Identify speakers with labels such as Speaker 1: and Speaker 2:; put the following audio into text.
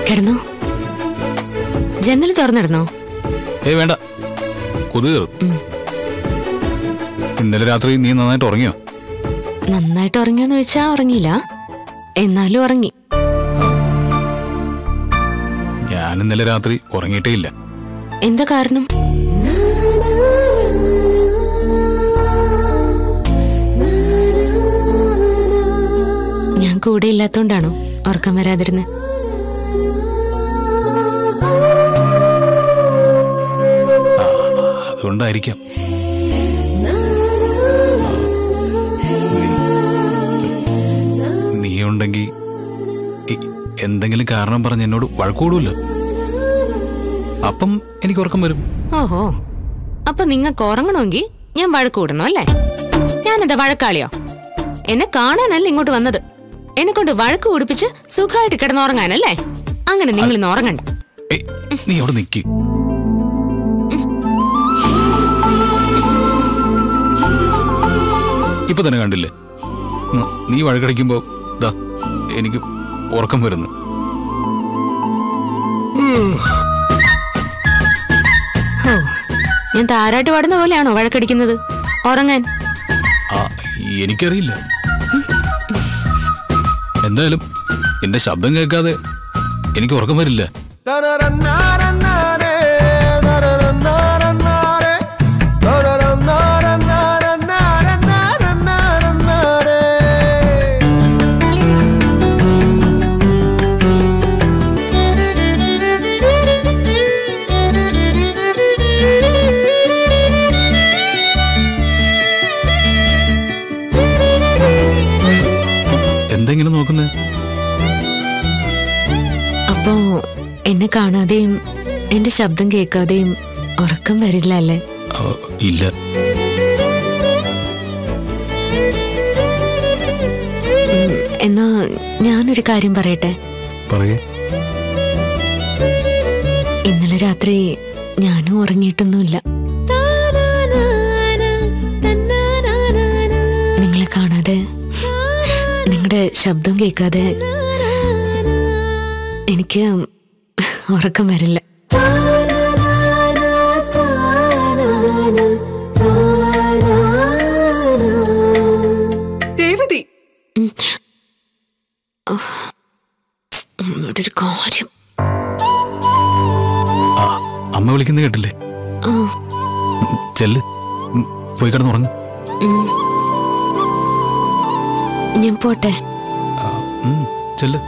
Speaker 1: കിടന്നോ ജന്നൽ തുറന്നിടണോ
Speaker 2: ഏയ് വേണ്ട കൊതുക് കയറും ഇന്നലെ രാത്രി നീ നന്നായിട്ട് ഉറങ്ങിയോ
Speaker 1: നന്നായിട്ട് ഉറങ്ങിയോന്ന് വെച്ചാ ഉറങ്ങിയില്ല എന്നാലും ഉറങ്ങി
Speaker 2: ഞാൻ ഇന്നലെ രാത്രി ഉറങ്ങിയിട്ടേ ഇല്ല
Speaker 1: എന്താ കാരണം ഞാൻ കൂടെ ഇല്ലാത്തോണ്ടാണോ ഉറക്കം വരാതിരുന്ന്
Speaker 2: അതുകൊണ്ടായിരിക്കാം നീ- നീ ഉണ്ടെങ്കിൽ എന്തെങ്കിലും കാരണം പറഞ്ഞ് എന്നോട് വഴക്കൂടുമല്ലോ അപ്പം എനിക്ക് ഉറക്കം വരും
Speaker 1: ഓഹോ അപ്പൊ നിങ്ങൾക്ക് ഉറങ്ങണമെങ്കിൽ ഞാൻ വഴക്ക് കൂടണം അല്ലേ ഞാനെന്താ വഴക്കാളിയോ എന്നെ കാണാനല്ല ഇങ്ങോട്ട് വന്നത് എന്നെ കൊണ്ട് വഴക്ക് കുടിപ്പിച്ച് സുഖമായിട്ട് കിടന്നുറങ്ങാനല്ലേ അങ്ങനെ നിങ്ങൾ ഇന്ന് ഉറങ്ങണ്ട
Speaker 2: ഏയ് നീ അവിടെ നിൽക്കി ഇപ്പൊ തന്നെ കണ്ടില്ലേ ഉം, നീ വഴക്കടിക്കുമ്പോ ദാ എനിക്ക് ഉറക്കം വരുന്നു
Speaker 1: ഹോ ഞാൻ താരാട്ട് പാടുന്ന പോലെയാണോ വഴക്കടിക്കുന്നത് ഉറങ്ങാൻ
Speaker 2: ആ എനിക്കറിയില്ല എന്തായാലും എന്റെ ശബ്ദം കേൾക്കാതെ എനിക്ക് ഉറക്കം വരില്ല എന്തെങ്കിലും നോക്കുന്നേ
Speaker 1: അപ്പോ എന്നെ കാണാതെയും എന്റെ ശബ്ദം കേൾക്കാതെയും ഉറക്കം വരില്ല അല്ലേ
Speaker 2: ആ, ഇല്ല
Speaker 1: ഉം, എന്നാ ഞാനൊരു കാര്യം പറയട്ടെ
Speaker 2: പറയേ
Speaker 1: ഇന്നലെ രാത്രി ഞാനും ഉറങ്ങിയിട്ടൊന്നുമില്ല നിങ്ങളെ കാണാതെ നിങ്ങളുടെ ശബ്ദം കേൾക്കാതെ എനിക്ക് ഉറക്കം വരില്ല
Speaker 3: രേവതി
Speaker 1: ഇവിടെ ഒരു കാര്യം
Speaker 2: ആ അമ്മ വിളിക്കുന്നത് കേട്ടില്ലേ
Speaker 1: ആ,
Speaker 2: ഉം, ചെല്ല് ഉം, പോയി കിടന്നുറങ്ങ്
Speaker 1: ഞാൻ പോട്ടെ
Speaker 2: ആ, ഉം, ചെല്ല്